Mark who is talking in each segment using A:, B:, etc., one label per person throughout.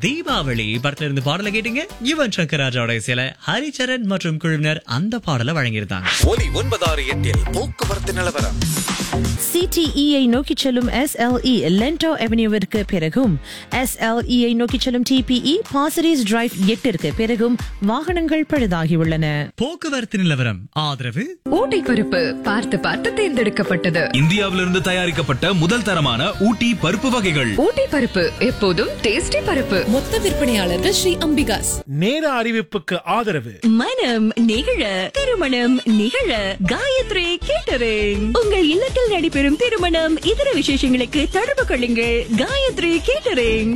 A: தீபாவளி படத்துல இருந்து பாடலை கேட்டீங்க யுவன் சங்கர் ராஜாவோட இசையில ஹரிச்சரன் மற்றும் குழுவினர் அந்த பாடலை வழங்கியிருந்தாங்க
B: ஒலி ஒன்பதாறு எட்டில் போக்குவரத்து நிலவரம்
C: சிடிஇயை நோக்கிச் செல்லும் எஸ்எல்இ லென்டோ அவென்யூவிற்கு பிறகும் எஸ்எல்இயை நோக்கிச் செல்லும் டிபிஇ பாசரிஸ் டிரைவ் எட்டிற்கு பிறகும் வாகனங்கள் பழுதாகியுள்ளன
A: போக்குவரத்து நிலவரம் ஆதரவு
D: ஊட்டி பருப்பு பார்த்து பார்த்து தேர்ந்தெடுக்கப்பட்டது
E: இந்தியாவிலிருந்து தயாரிக்கப்பட்ட முதல் தரமான ஊட்டி பருப்பு வகைகள்
D: ஊட்டி பருப்பு எப்போதும் டேஸ்டி பருப்பு
F: மொத்த விற்பனையாளர்கள் ஸ்ரீ அம்பிகாஸ்
G: நேர அறிவிப்புக்கு ஆதரவு
H: மனம் நிகழ திருமணம் நிகழ காயத்ரி கேட்டரிங் உங்கள் இல்லத்தில் நடைபெறும் திருமணம் இதர விசேஷங்களுக்கு தொடர்பு கொள்ளுங்கள் காயத்ரி கேட்டரிங்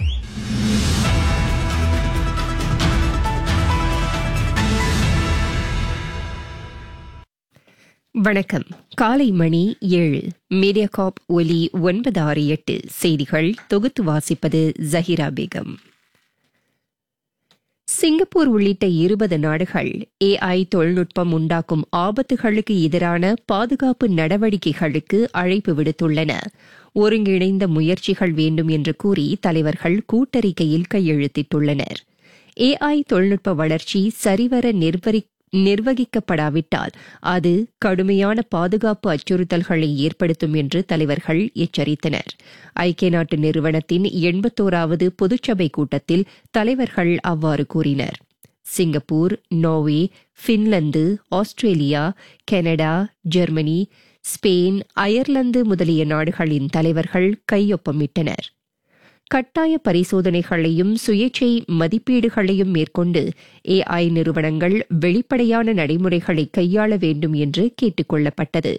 I: வணக்கம் காலை மணி ஏழு மீடியாகாப் ஒலி ஒன்பது ஆறு எட்டு செய்திகள் தொகுத்து வாசிப்பது ஜஹிரா பேகம் சிங்கப்பூர் உள்ளிட்ட இருபது நாடுகள் ஏஐ தொழில்நுட்பம் உண்டாக்கும் ஆபத்துகளுக்கு எதிரான பாதுகாப்பு நடவடிக்கைகளுக்கு அழைப்பு விடுத்துள்ளன ஒருங்கிணைந்த முயற்சிகள் வேண்டும் என்று கூறி தலைவர்கள் கூட்டறிக்கையில் கையெழுத்திட்டுள்ளனர் ஏஐ தொழில்நுட்ப வளர்ச்சி சரிவர நிர்வரி நிர்வகிக்கப்படாவிட்டால் அது கடுமையான பாதுகாப்பு அச்சுறுத்தல்களை ஏற்படுத்தும் என்று தலைவர்கள் எச்சரித்தனர் ஐக்கிய நாட்டு நிறுவனத்தின் எண்பத்தோராவது பொதுச்சபை கூட்டத்தில் தலைவர்கள் அவ்வாறு கூறினர் Singapore Norway Finland Australia Canada Germany Spain Ireland முதலிய நாடுகளின் தலைவர்கள் கையொப்பமிட்டனர் கட்டாய பரிசோதனைகளையும் சுயேட்சை மதிப்பீடுகளையும் மேற்கொண்டு ஏஐ நிறுவனங்கள் வெளிப்படையான நடைமுறைகளை கையாள வேண்டும் என்று கேட்டுக் கொள்ளப்பட்டது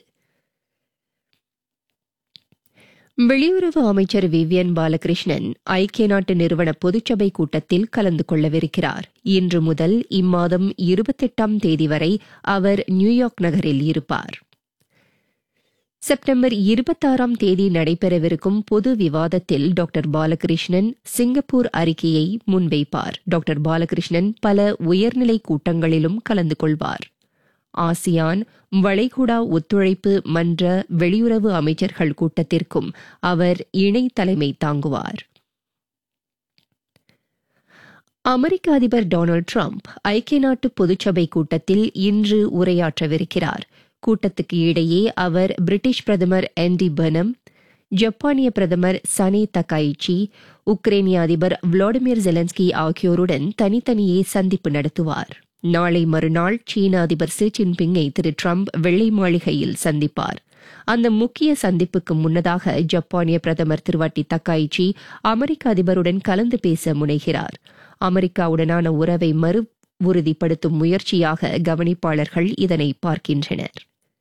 I: வெளியுறவு அமைச்சர் விவியன் பாலகிருஷ்ணன் ஐக்கிய நாட்டு நிறுவன பொதுச்சபை கூட்டத்தில் கலந்து கொள்ளவிருக்கிறார் இன்று முதல் இம்மாதம் இருபத்தெட்டாம் தேதி வரை அவர் நியூயார்க் நகரில் இருப்பார் செப்டம்பர் இருபத்தாறாம் தேதி நடைபெறவிருக்கும் பொது விவாதத்தில் டாக்டர் பாலகிருஷ்ணன் சிங்கப்பூர் அறிக்கையை முன்வைப்பார் டாக்டர் பாலகிருஷ்ணன் பல உயர்நிலை கூட்டங்களிலும் கலந்து கொள்வார் ஆசியான் வளைகுடா ஒத்துழைப்பு மன்ற வெளியுறவு அமைச்சர்கள் கூட்டத்திற்கும் அவர் இணை தலைமை தாங்குவார் அமெரிக்க அதிபர் டொனால்டு டிரம்ப் ஐக்கிய நாட்டு பொதுச்சபை கூட்டத்தில் இன்று உரையாற்றவிருக்கிறார் கூட்டத்துக்கு இடையே அவர் பிரிட்டிஷ் பிரதமர் ஆண்டி பனம் ஜப்பானிய பிரதமர் சனே தக்காயிச்சி உக்ரைனிய அதிபர் விளாடிமிர் ஜெலன்ஸ்கி ஆகியோருடன் தனித்தனியே சந்திப்பு நடத்துவார் நாளை மறுநாள் சீன அதிபர் சி ஜின்பிங்கை திரு டிரம்ப் வெள்ளை மாளிகையில் சந்திப்பார் அந்த முக்கிய சந்திப்புக்கு முன்னதாக ஜப்பானிய பிரதமர் திருவாட்டி தக்காயிச்சி அமெரிக்க அதிபருடன் கலந்து பேச முனைகிறார் அமெரிக்காவுடனான உறவை மறு உறுதிப்படுத்தும் முயற்சியாக கவனிப்பாளர்கள் இதனை பார்க்கின்றனர்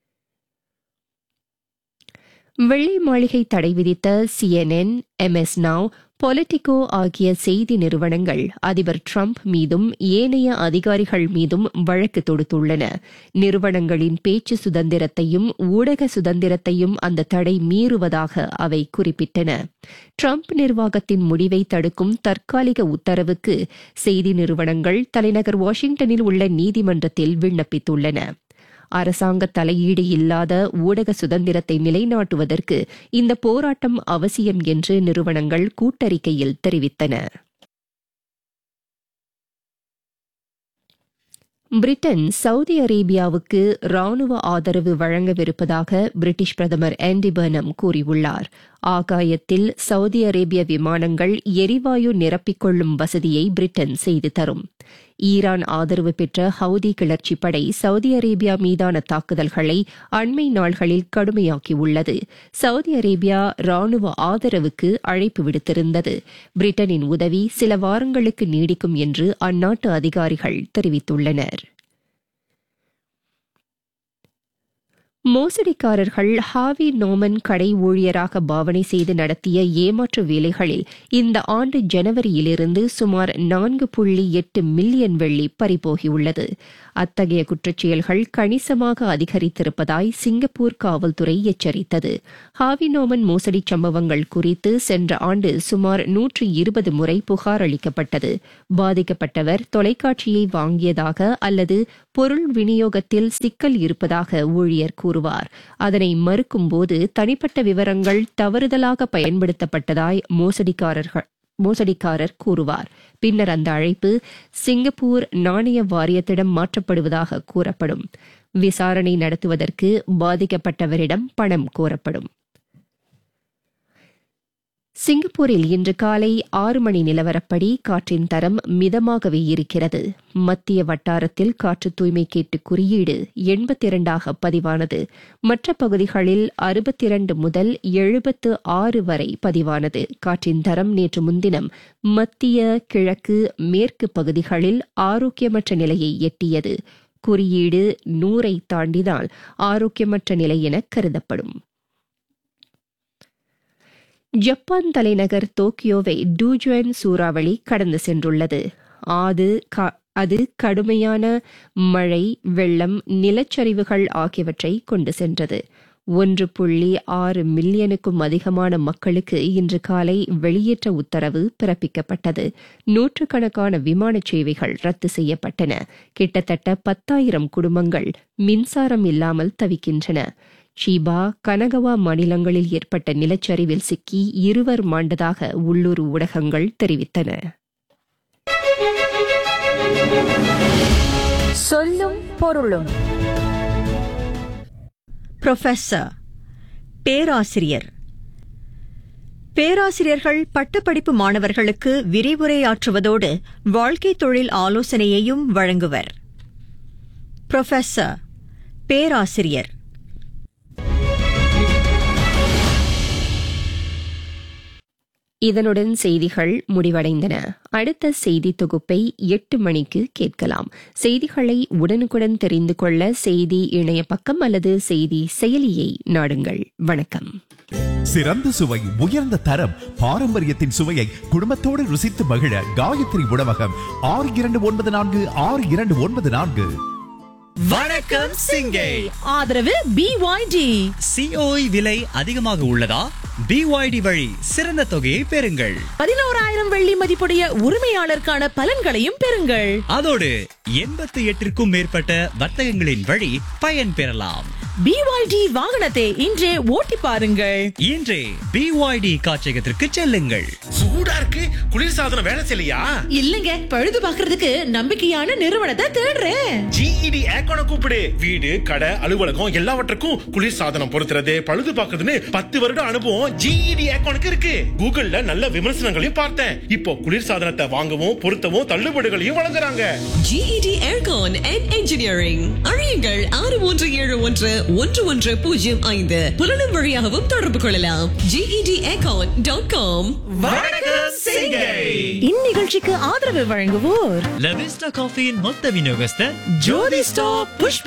I: வெள்ளை மாளிகை தடை விதித்த சிஎன்என் எம்எஸ் நாவ் பொலிட்டிகோ ஆகிய செய்தி நிறுவனங்கள் அதிபர் டிரம்ப் மீதும் ஏனைய அதிகாரிகள் மீதும் வழக்கு தொடுத்துள்ளன நிறுவனங்களின் பேச்சு சுதந்திரத்தையும் ஊடக சுதந்திரத்தையும் அந்த தடை மீறுவதாக அவை குறிப்பிட்டன டிரம்ப் நிர்வாகத்தின் முடிவை தடுக்கும் தற்காலிக உத்தரவுக்கு செய்தி நிறுவனங்கள் தலைநகர் வாஷிங்டனில் உள்ள நீதிமன்றத்தில் விண்ணப்பித்துள்ளன அரசாங்க தலையீடு இல்லாத ஊடக சுதந்திரத்தை நிலைநாட்டுவதற்கு இந்த போராட்டம் அவசியம் என்று நிறுவனங்கள் கூட்டறிக்கையில் தெரிவித்தன பிரிட்டன் சவுதி அரேபியாவுக்கு ராணுவ ஆதரவு வழங்கவிருப்பதாக பிரிட்டிஷ் பிரதமர் ஆண்டி பர்னம் கூறியுள்ளார் ஆகாயத்தில் சவுதி அரேபிய விமானங்கள் எரிவாயு நிரப்பிக்கொள்ளும் வசதியை பிரிட்டன் செய்து தரும் ஈரான் ஆதரவு பெற்ற ஹவுதி கிளர்ச்சி படை சவுதி அரேபியா மீதான தாக்குதல்களை அண்மை நாள்களில் கடுமையாக்கியுள்ளது சவுதி அரேபியா ராணுவ ஆதரவுக்கு அழைப்பு விடுத்திருந்தது பிரிட்டனின் உதவி சில வாரங்களுக்கு நீடிக்கும் என்று அந்நாட்டு அதிகாரிகள் தெரிவித்துள்ளனர் மோசடிக்காரர்கள் ஹாவி நோமன் கடை ஊழியராக பாவனை செய்து நடத்திய ஏமாற்று வேலைகளில் இந்த ஆண்டு ஜனவரியிலிருந்து சுமார் நான்கு புள்ளி எட்டு மில்லியன் வெள்ளி பறிபோகியுள்ளது அத்தகைய குற்றச்செயல்கள் கணிசமாக அதிகரித்திருப்பதாய் சிங்கப்பூர் காவல்துறை எச்சரித்தது ஹாவி நோமன் மோசடி சம்பவங்கள் குறித்து சென்ற ஆண்டு சுமார் நூற்று இருபது முறை புகார் அளிக்கப்பட்டது பாதிக்கப்பட்டவர் தொலைக்காட்சியை வாங்கியதாக அல்லது பொருள் விநியோகத்தில் சிக்கல் இருப்பதாக ஊழியர் கூறுவார் அதனை மறுக்கும்போது தனிப்பட்ட விவரங்கள் தவறுதலாக பயன்படுத்தப்பட்டதாய் மோசடிக்காரர்கள் மோசடிக்காரர் கூறுவார் பின்னர் அந்த அழைப்பு சிங்கப்பூர் நாணய வாரியத்திடம் மாற்றப்படுவதாக கூறப்படும் விசாரணை நடத்துவதற்கு பாதிக்கப்பட்டவரிடம் பணம் கோரப்படும் சிங்கப்பூரில் இன்று காலை ஆறு மணி நிலவரப்படி காற்றின் தரம் மிதமாகவே இருக்கிறது மத்திய வட்டாரத்தில் காற்று தூய்மை கேட்டு குறியீடு எண்பத்தி இரண்டாக பதிவானது மற்ற பகுதிகளில் அறுபத்தி இரண்டு முதல் எழுபத்து ஆறு வரை பதிவானது காற்றின் தரம் நேற்று முன்தினம் மத்திய கிழக்கு மேற்கு பகுதிகளில் ஆரோக்கியமற்ற நிலையை எட்டியது குறியீடு நூறை தாண்டினால் ஆரோக்கியமற்ற நிலை என கருதப்படும் ஜப்பான் தலைநகர் டோக்கியோவை டூஜுவன் சூறாவளி கடந்து சென்றுள்ளது அது க- அது கடுமையான மழை வெள்ளம் நிலச்சரிவுகள் ஆகியவற்றை கொண்டு சென்றது ஒன்று புள்ளி ஆறு மில்லியனுக்கும் அதிகமான மக்களுக்கு இன்று காலை வெளியேற்ற உத்தரவு பிறப்பிக்கப்பட்டது நூற்றுக்கணக்கான விமான சேவைகள் ரத்து செய்யப்பட்டன கிட்டத்தட்ட பத்தாயிரம் குடும்பங்கள் மின்சாரம் இல்லாமல் தவிக்கின்றன ஷீபா கனகவா மாநிலங்களில் ஏற்பட்ட நிலச்சரிவில் சிக்கி இருவர் மாண்டதாக உள்ளூர் ஊடகங்கள் தெரிவித்தன
H: சொல்லும் பொருளும் புரொஃபசர் பேராசிரியர் பேராசிரியர்கள் பட்டப்படிப்பு மாணவர்களுக்கு விரிவுரையாற்றுவதோடு வாழ்க்கை தொழில் ஆலோசனையையும் வழங்குவர் புரொஃபசர் பேராசிரியர்
I: இதனுடன் செய்திகள் முடிவடைந்தன அடுத்த செய்தி தொகுப்பை எட்டு மணிக்கு கேட்கலாம் செய்திகளை உடனுக்குடன் தெரிந்து கொள்ள செய்தி இணைய பக்கம் அல்லது செய்தி செயலியை நாடுங்கள் வணக்கம்
J: சிறந்த சுவை உயர்ந்த தரம் பாரம்பரியத்தின் சுவையை குடும்பத்தோடு ருசித்து மகிழ காயத்ரி உணவகம் ஆறு இரண்டு ஒன்பது நான்கு ஆறு இரண்டு ஒன்பது நான்கு
A: வணக்கம் சிங்கை
C: ஆதரவு பிஒய்டி
A: சிஓஇ விலை அதிகமாக உள்ளதா பிஒய்டி வழி சிறந்த தொகையை பெறுங்கள்
C: பதினோராயிரம் வெள்ளி மதிப்புடைய உரிமையாளருக்கான பலன்களையும் பெறுங்கள்
A: அதோடு எண்பத்தி எட்டிற்கும் மேற்பட்ட வர்த்தகங்களின் வழி பயன் பெறலாம்
C: பிஒய்டி வாகனத்தை இன்றே ஓட்டி பாருங்கள்
A: இன்றே பிஒய்டி காட்சியகத்திற்கு செல்லுங்கள்
G: சூடா இருக்கு குளிர்சாதனம் வேலை செய்யலையா
C: இல்லங்க பழுது பாக்குறதுக்கு நம்பிக்கையான நிறுவனத்தை தேடுறேன்
G: ஜிஇடி ஏக்கோன கூப்பிடு வீடு கடை அலுவலகம் எல்லாவற்றுக்கும் குளிர்சாதனம் பொருத்துறது பழுது பார்க்கறதுன்னு பத்து வருட அனுபவம் ஜிஇடி ஏக்கோனுக்கு இருக்கு கூகுள்ல நல்ல விமர்சனங்களையும் பார்த்தேன் இப்போ குளிர்சாதனத்தை வாங்கவும் பொருத்தவும் தள்ளுபடிகளையும் வழங்குறாங்க
K: GED Aircon and Engineering அழியுங்கள் ஆறு ஒன்று ஏழு ஒன்று ஒன்று ஒன்று பூஜ்ஜியம் ஐந்து புலனும் வழியாகவும் தொடர்பு கொள்ளலாம் GED Aircon டாட் காம்
A: வணக்கம் சிங்கை
C: இந்நிகழ்ச்சிக்கு ஆதரவு வழங்குவோர்
A: லவிஸ்டா காஃபியின் மொத்த விநியோகஸ்தர்
C: ஜோதி ஸ்டாப் புஷ்ப